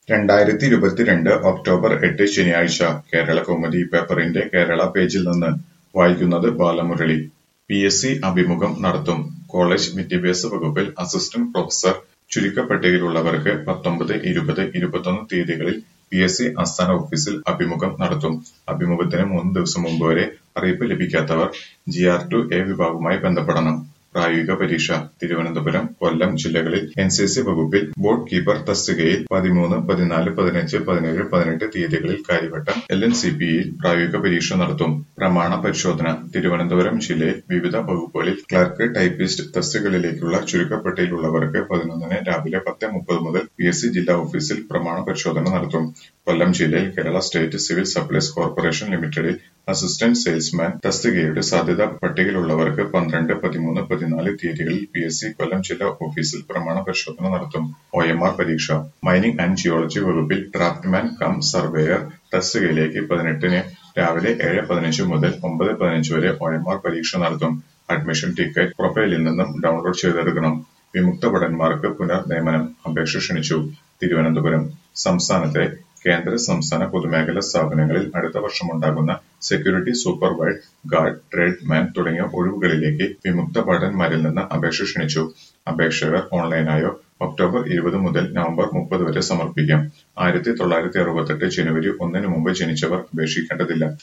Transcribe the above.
രണ്ടായിരത്തി ഇരുപത്തിരണ്ട് ഒക്ടോബർ എട്ട് ശനിയാഴ്ച കേരളകൗമുദി പേപ്പറിന്റെ കേരള പേജിൽ നിന്ന് വായിക്കുന്നത് ബാലമുരളി പി എസ് സി അഭിമുഖം നടത്തും കോളേജ് വിദ്യാഭ്യാസ വകുപ്പിൽ അസിസ്റ്റന്റ് പ്രൊഫസർ ചുരുക്കപ്പട്ടികയിലുള്ളവർക്ക് പത്തൊമ്പത് ഇരുപത് ഇരുപത്തൊന്ന് തീയതികളിൽ പി എസ് സി ആസ്ഥാന ഓഫീസിൽ അഭിമുഖം നടത്തും അഭിമുഖത്തിന് മൂന്ന് ദിവസം മുമ്പ് വരെ അറിയിപ്പ് ലഭിക്കാത്തവർ ജി ആർ ടു എ വിഭാഗവുമായി ബന്ധപ്പെടണം പ്രായോഗിക പരീക്ഷ തിരുവനന്തപുരം കൊല്ലം ജില്ലകളിൽ എൻ സി സി വകുപ്പിൽ ബോർഡ് കീപ്പർ തസ്തികയിൽ പതിമൂന്ന് പതിനാല് പതിനഞ്ച് പതിനേഴ് പതിനെട്ട് തീയതികളിൽ കാര്യവട്ടം എൽ എൻ സി പിയിൽ പ്രായോഗിക പരീക്ഷ നടത്തും പ്രമാണ പരിശോധന തിരുവനന്തപുരം ജില്ലയിൽ വിവിധ വകുപ്പുകളിൽ ക്ലർക്ക് ടൈപ്പിസ്റ്റ് തസ്തികകളിലേക്കുള്ള ചുരുക്കപ്പട്ടികയിലുള്ളവർക്ക് പതിനൊന്നിന് രാവിലെ പത്ത് മുപ്പത് മുതൽ പി എസ് സി ജില്ലാ ഓഫീസിൽ പ്രമാണ പരിശോധന നടത്തും കൊല്ലം ജില്ലയിൽ Kerala state civil supplies corporation ലിമിറ്റഡിൽ അസിസ്റ്റന്റ് സെയിൽസ്മാൻ തസ്തികയുടെ സാധ്യതാ പട്ടികയിലുള്ളവർക്ക് പന്ത്രണ്ട് പതിമൂന്ന് പതിനാല് തീയതികളിൽ പി എസ് സി കൊല്ലം ജില്ലാ ഓഫീസിൽ പ്രമാണ പരിശോധന നടത്തും ഒ എം ആർ പരീക്ഷ മൈനിംഗ് ആൻഡ് ജിയോളജി വകുപ്പിൽ ഡ്രാഫ്റ്റ്മാൻ കം സർവേയർ തസ്തികയിലേക്ക് പതിനെട്ടിന് രാവിലെ ഏഴ് പതിനഞ്ച് മുതൽ ഒമ്പത് പതിനഞ്ച് വരെ ഒ എം ആർ പരീക്ഷ നടത്തും അഡ്മിഷൻ ടിക്കറ്റ് പ്രൊഫൈലിൽ നിന്നും ഡൗൺലോഡ് ചെയ്തെടുക്കണം വിമുക്ത ഭടന്മാർക്ക് പുനർനിയമനം അപേക്ഷ ക്ഷണിച്ചു തിരുവനന്തപുരം സംസ്ഥാനത്തെ കേന്ദ്ര സംസ്ഥാന പൊതുമേഖലാ സ്ഥാപനങ്ങളിൽ അടുത്ത വർഷമുണ്ടാകുന്ന സെക്യൂരിറ്റി സൂപ്പർവൈഡ് ഗാർഡ് ട്രേഡ്മാൻ തുടങ്ങിയ ഒഴിവുകളിലേക്ക് വിമുക്ത ഭടന്മാരിൽ നിന്ന് അപേക്ഷ ക്ഷണിച്ചു അപേക്ഷകർ ഓൺലൈനായോ ഒക്ടോബർ ഇരുപത് മുതൽ നവംബർ മുപ്പത് വരെ സമർപ്പിക്കാം ആയിരത്തി തൊള്ളായിരത്തി അറുപത്തെട്ട് ജനുവരി ഒന്നിന് മുമ്പ് ജനിച്ചവർ അപേക്ഷിക്കേണ്ടതില്ല